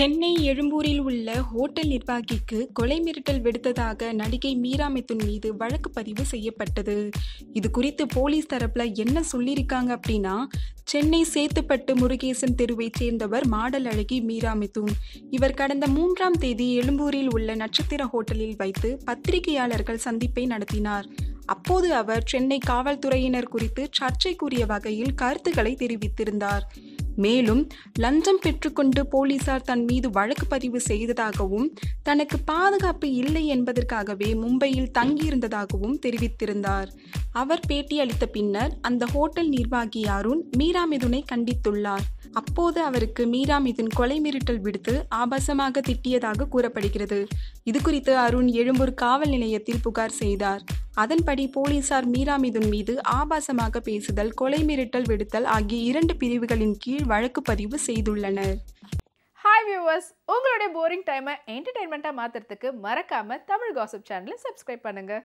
சென்னை எழும்பூரில் உள்ள ஹோட்டல் நிர்வாகிக்கு கொலை மிரட்டல் விடுத்ததாக நடிகை மீரா மிதுன் மீது வழக்கு பதிவு செய்யப்பட்டது இது குறித்து போலீஸ் தரப்புல என்ன சொல்லியிருக்காங்க அப்படின்னா சென்னை சேத்துப்பட்டு முருகேசன் தெருவைச் சேர்ந்தவர் மாடல் அழகி மீரா மிதுன் இவர் கடந்த மூன்றாம் தேதி எழும்பூரில் உள்ள நட்சத்திர ஹோட்டலில் வைத்து பத்திரிகையாளர்கள் சந்திப்பை நடத்தினார் அப்போது அவர் சென்னை காவல்துறையினர் குறித்து சர்ச்சைக்குரிய வகையில் கருத்துக்களை தெரிவித்திருந்தார் மேலும் லஞ்சம் பெற்றுக்கொண்டு போலீசார் தன் மீது வழக்கு பதிவு செய்ததாகவும் தனக்கு பாதுகாப்பு இல்லை என்பதற்காகவே மும்பையில் தங்கியிருந்ததாகவும் தெரிவித்திருந்தார் அவர் பேட்டியளித்த பின்னர் அந்த ஹோட்டல் நிர்வாகி அருண் மீரா மிதுனை கண்டித்துள்ளார் அப்போது அவருக்கு மீரா மிதுன் கொலை மிரட்டல் விடுத்து ஆபாசமாக திட்டியதாக கூறப்படுகிறது இது குறித்து அருண் எழும்பூர் காவல் நிலையத்தில் புகார் செய்தார் அதன்படி போலீசார் மீரா மிதுன் மீது ஆபாசமாக பேசுதல் கொலை மிரட்டல் விடுத்தல் ஆகிய இரண்டு பிரிவுகளின் கீழ் வழக்கு பதிவு செய்துள்ளனர் ஹாய் வியூவர்ஸ் உங்களுடைய போரிங் டைமை என்டர்டைன்மெண்ட்டாக மாற்றுறதுக்கு மறக்காமல் தமிழ் காசிப் சேனலை சப்ஸ்கிரைப் பண்ணுங்கள்